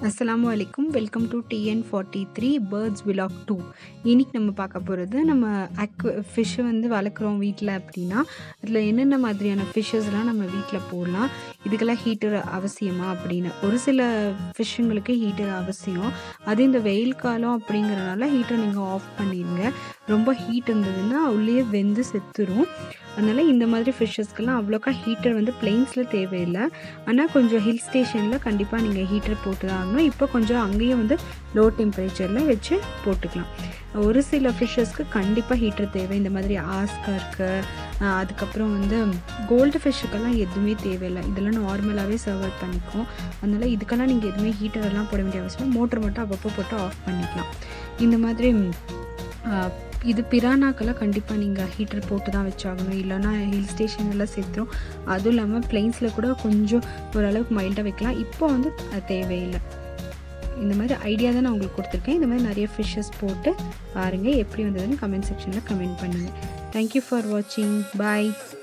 அஸ்ஸலாமு அலைக்கும் welcome to TN forty three birds vlog to இன்னைக்கு நம்ம பார்க்க போகிறது நம்ம அக்வ ஃபிஷ்ஷை வந்து வளர்க்குறோம் வீட்டில் அப்படின்னா அதில் என்னென்ன மாதிரியான ஃபிஷ்ஷஸ்லாம் நம்ம வீட்டில் போடலாம் இதுக்கெல்லாம் ஹீட்டர் அவசியமா அப்படின்னு ஒரு சில ஃபிஷ்ஷுங்களுக்கு ஹீட்டர் அவசியம் அது இந்த வெயில் காலம் அப்படிங்கிறனால ஹீட்டர் நீங்கள் ஆஃப் பண்ணிடுங்க ரொம்ப ஹீட் இருந்ததுன்னா உள்ளேயே வெந்து செத்துரும் அதனால் இந்த மாதிரி ஃபிஷ்ஷஸ்க்கெல்லாம் அவ்வளோக்கா ஹீட்டர் வந்து பிளெயின்ஸில் தேவையில்லை ஆனால் கொஞ்சம் ஹில் ஸ்டேஷனில் கண்டிப்பாக நீங்கள் ஹீட்டர் போட்டு தான் ஆகணும் இப்போ கொஞ்சம் அங்கேயும் வந்து லோ டெம்பரேச்சரில் வச்சு போட்டுக்கலாம் ஒரு சில ஃபிஷ்ஷஸ்க்கு கண்டிப்பாக ஹீட்டர் தேவை இந்த மாதிரி ஆஸ்கருக்கு அதுக்கப்புறம் வந்து கோல்டு ஃபிஷ்ஷுக்கெல்லாம் எதுவுமே தேவையில்லை இதெல்லாம் நார்மலாகவே சர்வர் பண்ணிக்கும் அதனால் இதுக்கெல்லாம் நீங்கள் எதுவுமே ஹீட்டர் எல்லாம் போட வேண்டிய அவசியம் மோட்டர் மட்டும் அப்பப்போ போட்டு ஆஃப் பண்ணிக்கலாம் இந்த மாதிரி இது பிரானாக்கெல்லாம் கண்டிப்பாக நீங்கள் ஹீட்டர் போட்டு தான் வச்சாகணும் இல்லைனா ஹில் ஸ்டேஷனெல்லாம் சேர்த்துரும் அதுவும் இல்லாமல் பிளெயின்ஸில் கூட கொஞ்சம் ஓரளவுக்கு மைல்டாக வைக்கலாம் இப்போ வந்து அது தேவையில்லை இந்த மாதிரி ஐடியா தான் நான் உங்களுக்கு கொடுத்துருக்கேன் இந்த மாதிரி நிறைய ஃபிஷ்ஷஸ் போட்டு பாருங்கள் எப்படி வந்ததுன்னு கமெண்ட் செக்ஷனில் கமெண்ட் பண்ணுங்கள் தேங்க்யூ ஃபார் வாட்சிங் பாய்